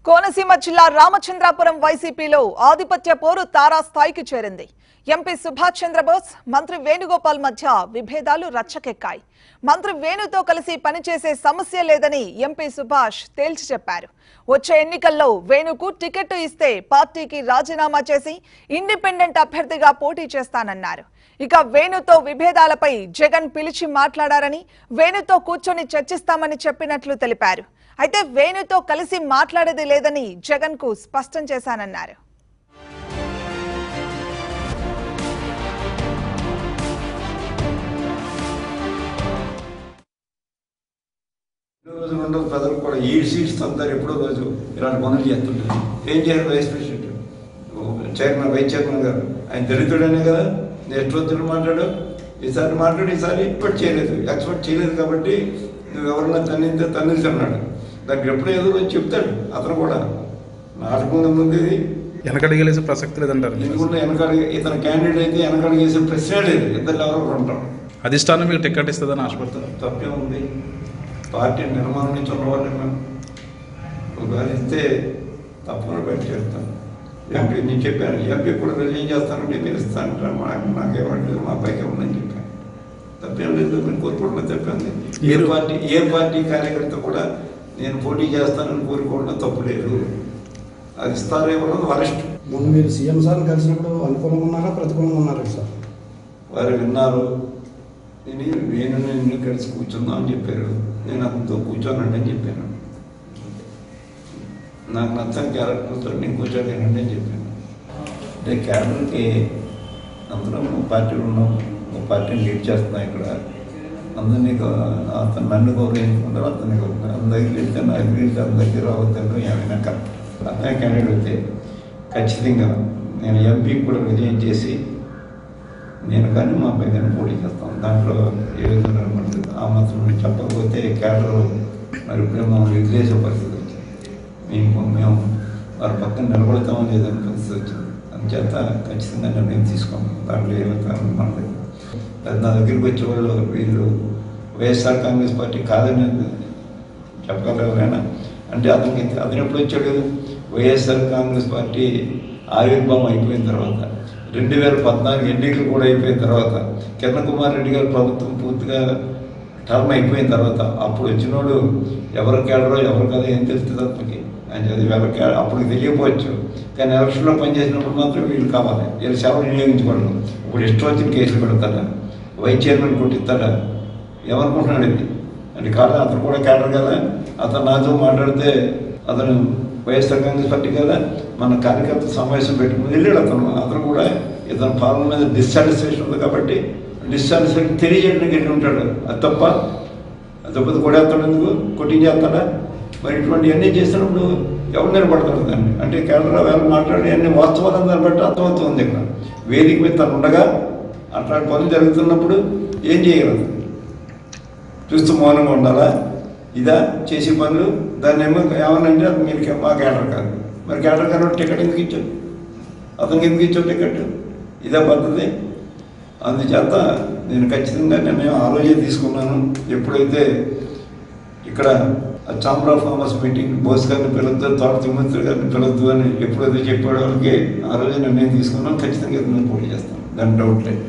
కోనసీమ జిల్లా రామచంద్రాపురం వైసీపీలో ఆధిపత్య పోరు తారాస్థాయికి చేరింది ఎంపీ సుభాష్ చంద్రబోస్ మంత్రి వేణుగోపాల్ మధ్య విభేదాలు రచ్చకెక్కాయి మంత్రి వేణుతో కలిసి పనిచేసే సమస్య లేదని ఎంపీ సుభాష్ తేల్చి చెప్పారు వచ్చే ఎన్నికల్లో వేణుకు టికెట్ ఇస్తే పార్టీకి రాజీనామా చేసి ఇండిపెండెంట్ అభ్యర్థిగా పోటీ చేస్తానన్నారు ఇక వేణుతో విభేదాలపై జగన్ పిలిచి మాట్లాడారని వేణుతో కూర్చొని చర్చిస్తామని చెప్పినట్లు తెలిపారు అయితే వేణుతో కలిసి మాట్లాడేది లేదని జగన్ కు స్పష్టం చేశానన్నారు ఎన్నో రోజులు ఉండదు ప్రజలు కూడా ఈ సీట్స్ అంతా ఎప్పుడో రోజు ఇలాంటి పనులు చేస్తుంటారు ఏం చేయాలి vice president chairman vice chairman గారు ఆయన దళితుడనే కదా నెక్స్ట్ రోజులు మాట్లాడు ఈసారి మాట్లాడు ఈసారి ఎక్స్పెక్ట్ చేయలేదు ఎక్స్పెక్ట్ చేయలేదు కాబట్టి నువ్వు ఎవరన్నా తన్నింతే తన్నించి అన్నాడు దానికి ఎప్పుడో ఏదో రోజు చెప్తాడు అతను కూడా నాటకం ముందు ఇది వెనకడిగేసే ప్రసక్తి లేదంటారు ఎందుకంటే వెనకాల ఇతను క్యాండిడేట్ అయితే వెనకాల చేసే ప్రశ్నే లేదు ఇద్దరు ఎవరో ఉంటాం అధిష్టానం మీకు టికెట్ ఇస్తుందని ఆశపడుతున్నారు తప్పే ఉంది పార్టీ నిర్మాణం నుంచి ఉన్నవాళ్ళు మేము ఒకవేళ ఇస్తే తప్పకుండా బయట చేస్తాను ఎంపీ నేను చెప్పాను ఎంపీ కూడా వెళ్ళి ఏం చేస్తానంటే మీరు ఇస్తానంటారు మా నాకేమంటే మా అబ్బాయికి ఉందని చెప్పాను తప్పేం లేదు నేను కోరుకోవడం తప్పేంది ఏ మీరు- పార్టీ ఏ పార్టీ కార్యకర్త కూడా నేను పోటీ చేస్తానని కోరుకోవడం తప్పు లేదు అది ఇస్తారేమో వరస్ట్ మొన్న మీరు సీఎం సార్ని కలిసినప్పుడు అనుకూలంగా ఉన్నారా ప్రతికూలంగా ఉన్నారా సార్ వారు విన్నారు నేను నేను నిన్ను కలిసి కూర్చుందాం అని చెప్పారు నేను అతనితో కూర్చోనండి అని చెప్పాను నాకు నచ్చని క్యారెక్టర్తో నేను కూర్చోలేనండి అని చెప్పాను అంటే క్యారెక్టర్కి అందరం ఒక పార్టీలు ఉన్నాం ఒక పార్టీని లీడ్ చేస్తున్నాం ఇక్కడ అందరినీ గౌ- అతను నన్ను గౌరవించుకుంటారు అతన్ని గౌరవించారు అందరికి వెళ్తే నాకు వెళ్తే అందరికీ రావద్దంటే ఏమైనా కరెక్ట్ అతనే క్యాండిడేట్ అయితే ఖచ్చితంగా నేను ఎంపీకి కూడా విజయం చేసి నేను కానీ మా అబ్బాయి కానీ పోటీ చేస్తాం దాంట్లో ఏ విధంగా మనకి ఆ మాత్రం మీరు చెప్పకపోతే క్యాడర్ మరి ఇప్పుడే మమ్మల్ని వదిలేసే పరిస్థితి వచ్చింది మేము మేము వారి పక్కన నిలబడతామో లేదని పరిస్థితి వచ్చింది అందుచేత ఖచ్చితంగా నిర్ణయం తీసుకున్నాం దాంట్లో ఏ విధంగా మనది అది నా దగ్గరికి వచ్చే వాళ్ళు వీళ్ళు వైఎస్ఆర్ కాంగ్రెస్ పార్టీ కాదని చెప్పగలరు ఎవరైనా అంటే అతనికి అతను ఎప్పుడు వచ్చాడు వైఎస్ఆర్ కాంగ్రెస్ పార్టీ ఆవిర్భావం అయిపోయిన తర్వాత రెండు వేల పద్నాలుగు ఎన్నికలు కూడా అయిపోయిన తర్వాత కిరణ్ కుమార్ రెడ్డి గారి ప్రభుత్వం పూర్తిగా టర్మ్ అయిపోయిన తర్వాత అప్పుడు వచ్చినోడు ఎవరు కేడరో ఎవరు కదా ఏం తెలుస్తుంది అతనికి అని చదివి ఎవరు కే- అప్పుడు తెలియకపోవచ్చు కానీ ఎలక్షన్లో పనిచేసినప్పుడు మాత్రం వీళ్ళు కావాలి వీళ్ళు సేవలు వినియోగించుకోవడం ఇప్పుడు ఇష్టం వచ్చిన కేసులు పెడతారా వైస్ చైర్మన్ కొట్టిస్తాడా ఏమనుకుంటున్నాడు ఇది అంటే కాదు అతను కూడా క్యాడర్ కదా అతను నాతో మాట్లాడితే అతను వైఎస్ఆర్ కాంగ్రెస్ పార్టీ కదా మన కార్యకర్త సమావేశం పెట్టుకుని వెళ్ళాడు అతను అతను కూడా ఇతని పాలన మీద డిస్సాటిస్ఫాక్షన్ ఉంది కాబట్టి డిస్సాటిస్ఫాక్షన్ తెలియజేయడానికి వెళ్ళి ఉంటాడు అది తప్ప అది తప్పదు కొడేస్తాడు ఎందుకు కొట్టించేస్తాడా మరి ఇటువంటివన్నీ చేసినప్పుడు ఎవరు నిలబడతారు దాన్ని అంటే కేరళ వేళ మాట్లాడి అన్ని వాస్తవాలను దాన్ని బట్టి అర్థమవుతుంది ఇక్కడ వేదిక మీద తను ఉండగా అట్లాంటి పనులు జరుగుతున్నప్పుడు ఏం చేయగలదు చూస్తూ మౌనంగా ఉండాలా ఇదా చేసే పనులు దాన్ని ఏమో ఏమనంటే అది మీరు మా క్యాడర్ కాదు మరి క్యాడర్ కాదు టికెట్ ఎందుకు ఇచ్చాడు అతనికి ఎందుకు ఇచ్చావు టికెట్ ఇదే పద్ధతి అందుచేత నేను ఖచ్చితంగా నేను ఆలోచన తీసుకున్నాను ఎప్పుడైతే ఇక్కడ chamber of commerce meeting Bose గారిని పిలవద్దు తోట తిమ్మత్రి గారిని పిలవద్దు అని ఎప్పుడైతే చెప్పాడో వాళ్ళకి ఆ రోజు నిర్ణయం తీసుకున్నాను ఖచ్చితంగా ఇతను పోటీ చేస్తాను దాని డౌట్ లేదు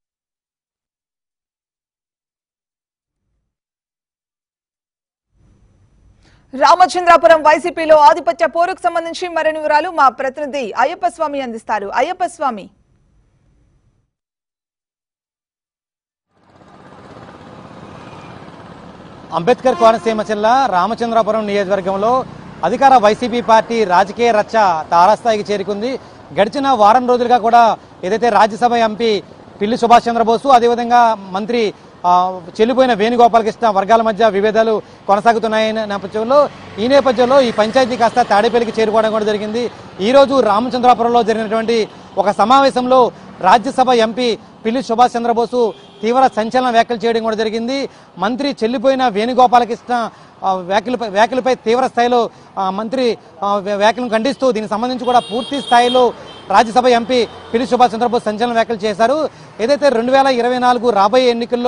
రామచంద్రాపురం వైసీపీలో ఆధిపత్య పోరుకు సంబంధించి మరిన్ని వివరాలు మా ప్రతినిధి అయ్యప్ప స్వామి అందిస్తారు అయ్యప్ప స్వామి అంబేద్కర్ కోనసీమ జిల్లా రామచంద్రాపురం నియోజకవర్గంలో అధికార వైసీపీ పార్టీ రాజకీయ రచ్చ తారాస్థాయికి చేరుకుంది గడిచిన వారం రోజులుగా కూడా ఏదైతే రాజ్యసభ ఎంపీ పిల్లి సుభాష్ చంద్రబోసు అదేవిధంగా మంత్రి ఆ, చెల్లిపోయిన వేణుగోపాలకృష్ణ వర్గాల మధ్య విభేదాలు కొనసాగుతున్నాయి నేపథ్యంలో ఈ నేపథ్యంలో ఈ పంచాయతీ కాస్త తాడేపల్లికి చేరుకోవడం కూడా జరిగింది ఈ రోజు రామచంద్రాపురంలో జరిగినటువంటి ఒక సమావేశంలో రాజ్యసభ ఎంపీ పిల్లి సుభాష్ చంద్రబోసు తీవ్ర సంచలన వ్యాఖ్యలు చేయడం కూడా జరిగింది మంత్రి చెల్లిపోయిన వేణుగోపాలకృష్ణ ఆ, వ్యాఖ్యలపై వ్యాఖ్యలపై తీవ్ర స్థాయిలో ఆ, మంత్రి ఆ, వ్య- వ్యాఖ్యలను ఖండిస్తూ దీనికి సంబంధించి కూడా పూర్తి స్థాయిలో రాజ్యసభ ఎంపీ పిల్లి సుభాష్ చంద్రబోస్ సంచలన వ్యాఖ్యలు చేశారు ఏదైతే రెండు వేల ఇరవై నాలుగు రాబోయే ఎన్నికల్లో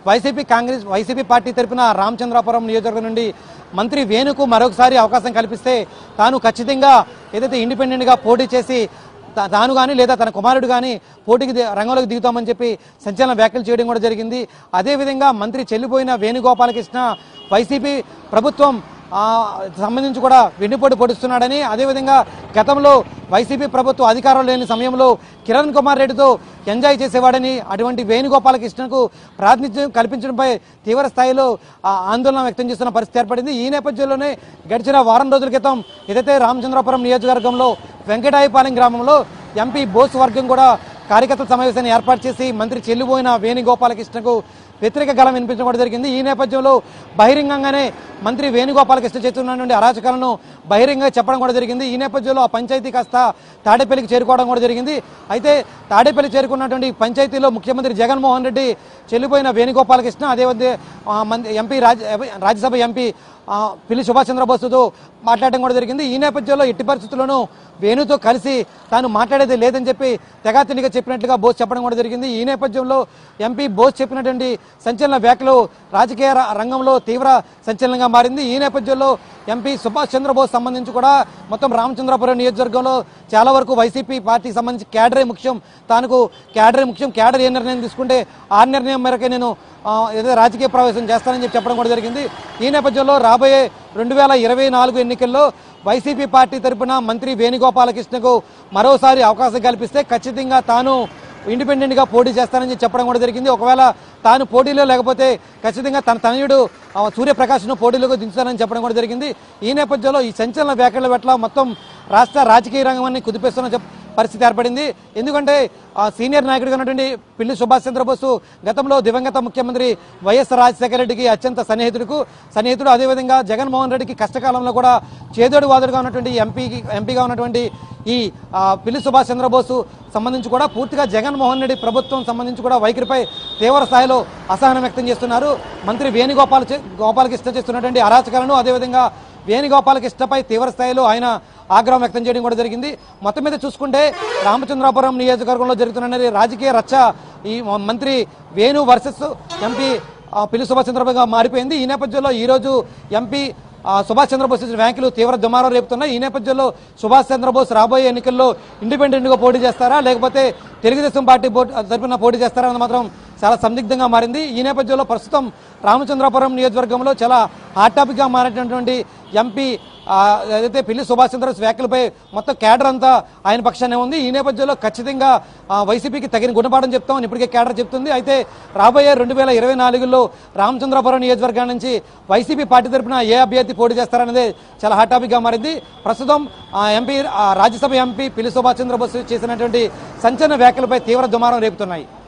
వైసీపీ కాంగ్రెస్ వైసీపీ పార్టీ తరపున రామచంద్రాపురం నియోజకవర్గం నుండి మంత్రి వేణుకు మరొకసారి అవకాశం కల్పిస్తే తాను ఖచ్చితంగా ఏదైతే ఇండిపెండెంట్గా పోటీ చేసి తా- తాను కానీ లేదా తన కుమారుడు కానీ పోటీకి ది- రంగంలోకి దిగుతామని చెప్పి సంచలన వ్యాఖ్యలు చేయడం కూడా జరిగింది అదేవిధంగా మంత్రి చెల్లిపోయిన వేణుగోపాలకృష్ణ వైసీపీ ప్రభుత్వం ఆ, సంబంధించి కూడా వెన్నుపోటు పొడుస్తున్నాడని అదేవిధంగా గతంలో వైసీపీ ప్రభుత్వం అధికారం లేని సమయంలో కిరణ్ కుమార్ రెడ్డితో ఎంజాయ్ చేసేవాడని అటువంటి వేణుగోపాలకృష్ణకు ప్రాతినిధ్యం కల్పించడంపై తీవ్ర స్థాయిలో ఆ, ఆందోళన వ్యక్తం చేస్తున్న పరిస్థితి ఏర్పడింది ఈ నేపథ్యంలోనే గడిచిన వారం రోజుల క్రితం ఏదైతే రామచంద్రపురం నియోజకవర్గంలో వెంకటాయపాలెం గ్రామంలో ఎంపీ బోస్ వర్గం కూడా కార్యకర్తల సమావేశాన్ని ఏర్పాటు చేసి మంత్రి చెల్లిపోయిన వేణుగోపాలకృష్ణకు వ్యతిరేక గలం వినిపించడం కూడా జరిగింది ఈ నేపథ్యంలో బహిరంగంగానే మంత్రి వేణుగోపాలకృష్ణ చేస్తున్నటువంటి అరాచకాలను బహిరంగంగా చెప్పడం కూడా జరిగింది ఈ నేపథ్యంలో ఆ పంచాయతీ కాస్త తాడేపల్లికి చేరుకోవడం కూడా జరిగింది అయితే తాడేపల్లి చేరుకున్నటువంటి పంచాయతీలో ముఖ్యమంత్రి జగన్మోహన్ రెడ్డి చెల్లిపోయిన వేణుగోపాలకృష్ణ అదేవిధంగా ఆ, మంత్రి ఎంపీ రాజ్య రాజ్యసభ ఎంపీ ఆ, పిల్లి సుభాష్ చంద్రబోస్తో మాట్లాడడం కూడా జరిగింది ఈ నేపథ్యంలో ఎట్టి పరిస్థితుల్లోనూ వేణుతో కలిసి తాను మాట్లాడేది లేదని చెప్పి తెగాతినిగా చెప్పినట్లుగా బోస్ చెప్పడం కూడా జరిగింది ఈ నేపథ్యంలో ఎంపీ బోస్ చెప్పినటువంటి సంచలన వ్యాఖ్యలు రాజకీయ ర- రంగంలో తీవ్ర సంచలనంగా మారింది ఈ నేపథ్యంలో ఎంపీ సుభాష్ చంద్రబోస్ సంబంధించి కూడా మొత్తం రామచంద్రపురం నియోజకవర్గంలో చాలా వరకు వైసీపీ పార్టీకి సంబంధించి క్యాడరే ముఖ్యం తానుకు క్యాడరే ముఖ్యం క్యాడర్ ఏ నిర్ణయం తీసుకుంటే ఆ నిర్ణయం మేరకే నేను ఆ, ఏదో రాజకీయ ప్రవేశం చేస్తానని చెప్పి చెప్పడం కూడా జరిగింది ఈ నేపథ్యంలో రాబోయే రెండు వేల ఇరవై నాలుగు ఎన్నికల్లో వైసీపీ పార్టీ తరపున మంత్రి వేణుగోపాలకృష్ణకు మరోసారి అవకాశం కల్పిస్తే ఖచ్చితంగా తాను ఇండిపెండెంట్గా పోటీ చేస్తానని చెప్పి చెప్పడం కూడా జరిగింది ఒకవేళ తాను పోటీలో లేకపోతే ఖచ్చితంగా తన తనయుడు ఆ, సూర్యప్రకాష్ను పోటీలోకి దించుతానని చెప్పడం కూడా జరిగింది ఈ నేపథ్యంలో ఈ సంచలన వ్యాఖ్యల పట్ల మొత్తం రాష్ట్ర రాజకీయ రంగాన్ని కుదిపేస్తున్న చెప్- పరిస్థితి ఏర్పడింది ఎందుకంటే ఆ సీనియర్ నాయకుడిగా ఉన్నటువంటి పిల్లి సుభాష్ చంద్రబోసు గతంలో దివంగత ముఖ్యమంత్రి వైఎస్ రాజశేఖర రెడ్డికి అత్యంత సన్నిహితుడుకు సన్నిహితుడు అదేవిధంగా జగన్మోహన్ రెడ్డికి కష్టకాలంలో కూడా చేదోడు వాదుడుగా ఉన్నటువంటి ఎంపీకి ఎంపీగా ఉన్నటువంటి ఈ ఆ, పిల్లి సుభాష్ చంద్రబోసు సంబంధించి కూడా పూర్తిగా జగన్మోహన్ రెడ్డి ప్రభుత్వం సంబంధించి కూడా వైఖరిపై తీవ్ర స్థాయిలో అసహనం వ్యక్తం చేస్తున్నారు మంత్రి వేణుగోపాల్ చే- గోపాలకృష్ణ చేస్తున్నటువంటి అరాచకాలను అదేవిధంగా వేణుగోపాలకృష్ణపై తీవ్ర స్థాయిలో ఆయన ఆగ్రహం వ్యక్తం చేయడం కూడా జరిగింది మొత్తం మీద చూసుకుంటే రామచంద్రాపురం నియోజకవర్గంలో జరుగుతున్న రాజకీయ రచ్చ ఈ మంత్రి వేణు వర్సెస్ ఎంపీ ఆ, పిల్లి సుభాష్ చంద్రబాబుగా మారిపోయింది ఈ నేపథ్యంలో ఈ రోజు ఎంపీ ఆ, సుభాష్ చంద్రబోస్ ఇచ్చిన వ్యాఖ్యలు తీవ్ర దుమారం రేపుతున్నాయి ఈ నేపథ్యంలో సుభాష్ చంద్రబోస్ రాబోయే ఎన్నికల్లో ఇండిపెండెంట్ గా పోటీ చేస్తారా లేకపోతే తెలుగుదేశం పార్టీ పోటీ తరపున పోటీ చేస్తారా అన్నది మాత్రం చాలా సందిగ్ధంగా మారింది ఈ నేపథ్యంలో ప్రస్తుతం రామచంద్రపురం నియోజకవర్గంలో చాలా హాట్ టాపిక్ గా మారినటువంటి ఎంపీ ఆ, ఏదైతే పిల్లి సుభాష్ చంద్రబోస్ వ్యాఖ్యలపై మొత్తం కేడర్ అంతా ఆయన పక్షానే ఉంది ఈ నేపథ్యంలో ఖచ్చితంగా ఆ, వైసీపీకి తగిన గుణపాఠం చెప్తామని ఇప్పటికే కేడర్ చెప్తుంది అయితే రాబోయే రెండు వేల ఇరవై నాలుగులో రామచంద్రపురం నియోజకవర్గం నుంచి వైసీపీ పార్టీ తరపున ఏ అభ్యర్థి పోటీ చేస్తారనేది చాలా హాట్ టాపిక్ గా మారింది ప్రస్తుతం ఆ ఎంపీ ఆ రాజ్యసభ ఎంపీ పిల్లి సుభాష్ చంద్రబోస్ చేసినటువంటి సంచలన వ్యాఖ్యలపై తీవ్ర దుమారం రేపుతున్నాయి